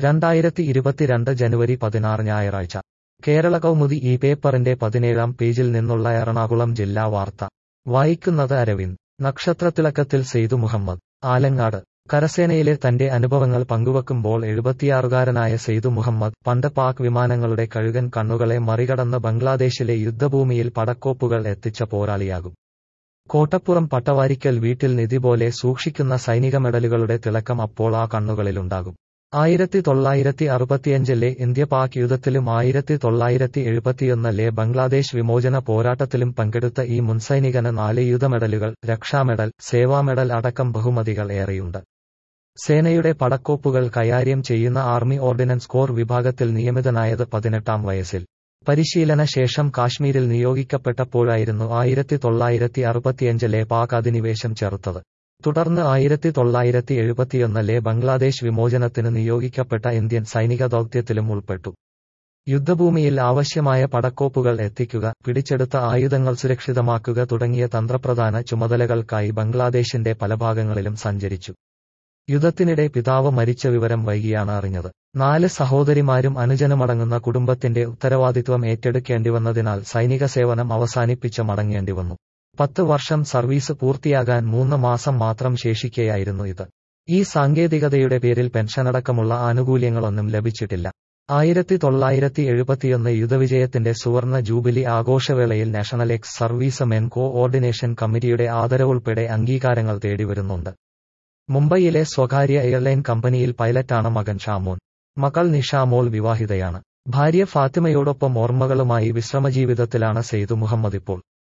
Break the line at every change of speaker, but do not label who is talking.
രണ്ടായിരത്തി ഇരുപത്തിരണ്ട് ജനുവരി പതിനാറ് ഞായറാഴ്ച കേരള കൗമുദി ഈ പേപ്പറിന്റെ പതിനേഴാം പേജിൽ നിന്നുള്ള എറണാകുളം ജില്ലാ വാർത്ത വായിക്കുന്നത് അരവിന്ദ് നക്ഷത്രത്തിളക്കത്തിൽ സെയ്തു മുഹമ്മദ് ആലങ്ങാട് കരസേനയിലെ തന്റെ അനുഭവങ്ങൾ പങ്കുവെക്കുമ്പോൾ എഴുപത്തിയാറുകാരനായ സെയ്തു മുഹമ്മദ് പണ്ട് പാക് വിമാനങ്ങളുടെ കഴുകൻ കണ്ണുകളെ മറികടന്ന് ബംഗ്ലാദേശിലെ യുദ്ധഭൂമിയിൽ പടക്കോപ്പുകൾ എത്തിച്ച പോരാളിയാകും കോട്ടപ്പുറം പട്ടവാരിക്കൽ വീട്ടിൽ നിധി പോലെ സൂക്ഷിക്കുന്ന സൈനിക മെഡലുകളുടെ തിളക്കം അപ്പോൾ ആ കണ്ണുകളിലുണ്ടാകും ആയിരത്തി തൊള്ളായിരത്തി അറുപത്തിയഞ്ചിലെ ഇന്ത്യ പാക് യുദ്ധത്തിലും ആയിരത്തി തൊള്ളായിരത്തി എഴുപത്തിയൊന്നിലെ ബംഗ്ലാദേശ് വിമോചന പോരാട്ടത്തിലും പങ്കെടുത്ത ഈ മുൻസൈനികന് നാല് യുദ്ധ മെഡലുകൾ രക്ഷാമെഡൽ സേവാ മെഡൽ അടക്കം ബഹുമതികൾ ഏറെയുണ്ട് സേനയുടെ പടക്കോപ്പുകൾ കൈകാര്യം ചെയ്യുന്ന ആർമി ഓർഡിനൻസ് കോർ വിഭാഗത്തിൽ നിയമിതനായത് പതിനെട്ടാം വയസ്സിൽ പരിശീലന ശേഷം കാശ്മീരിൽ നിയോഗിക്കപ്പെട്ടപ്പോഴായിരുന്നു ആയിരത്തി തൊള്ളായിരത്തി അറുപത്തിയഞ്ചിലെ പാക് അധിനിവേശം ചേർത്തത് തുടർന്ന് ആയിരത്തി തൊള്ളായിരത്തി എഴുപത്തിയൊന്നിലെ ബംഗ്ലാദേശ് വിമോചനത്തിന് നിയോഗിക്കപ്പെട്ട ഇന്ത്യൻ സൈനിക ദൗത്യത്തിലും ഉൾപ്പെട്ടു യുദ്ധഭൂമിയിൽ ആവശ്യമായ പടക്കോപ്പുകൾ എത്തിക്കുക പിടിച്ചെടുത്ത ആയുധങ്ങൾ സുരക്ഷിതമാക്കുക തുടങ്ങിയ തന്ത്രപ്രധാന ചുമതലകൾക്കായി ബംഗ്ലാദേശിന്റെ പല ഭാഗങ്ങളിലും സഞ്ചരിച്ചു യുദ്ധത്തിനിടെ പിതാവ് മരിച്ച വിവരം വൈകിയാണ് അറിഞ്ഞത് നാല് സഹോദരിമാരും അനുജനുമടങ്ങുന്ന കുടുംബത്തിന്റെ ഉത്തരവാദിത്വം ഏറ്റെടുക്കേണ്ടിവന്നതിനാൽ സൈനിക സേവനം അവസാനിപ്പിച്ച് മടങ്ങേണ്ടിവന്നു പത്ത് വർഷം സർവീസ് പൂർത്തിയാകാൻ മൂന്ന് മാസം മാത്രം ശേഷിക്കെയായിരുന്നു ഇത് ഈ സാങ്കേതികതയുടെ പേരിൽ പെൻഷനടക്കമുള്ള ആനുകൂല്യങ്ങളൊന്നും ലഭിച്ചിട്ടില്ല ആയിരത്തി തൊള്ളായിരത്തി എഴുപത്തിയൊന്ന് യുദ്ധവിജയത്തിന്റെ സുവർണ ജൂബിലി ആഘോഷവേളയിൽ national ex servicemen coordination committee ആദരവുൾപ്പെടെ അംഗീകാരങ്ങൾ തേടിവരുന്നുണ്ട് മുംബൈയിലെ സ്വകാര്യ എയർലൈൻ കമ്പനിയിൽ പൈലറ്റാണ് മകൻ ഷാമോൻ മകൾ നിഷാമോൾ വിവാഹിതയാണ് ഭാര്യ ഫാത്തിമയോടൊപ്പം ഓർമ്മകളുമായി വിശ്രമജീവിതത്തിലാണ് സെയ്തു മുഹമ്മദ് ഇപ്പോൾ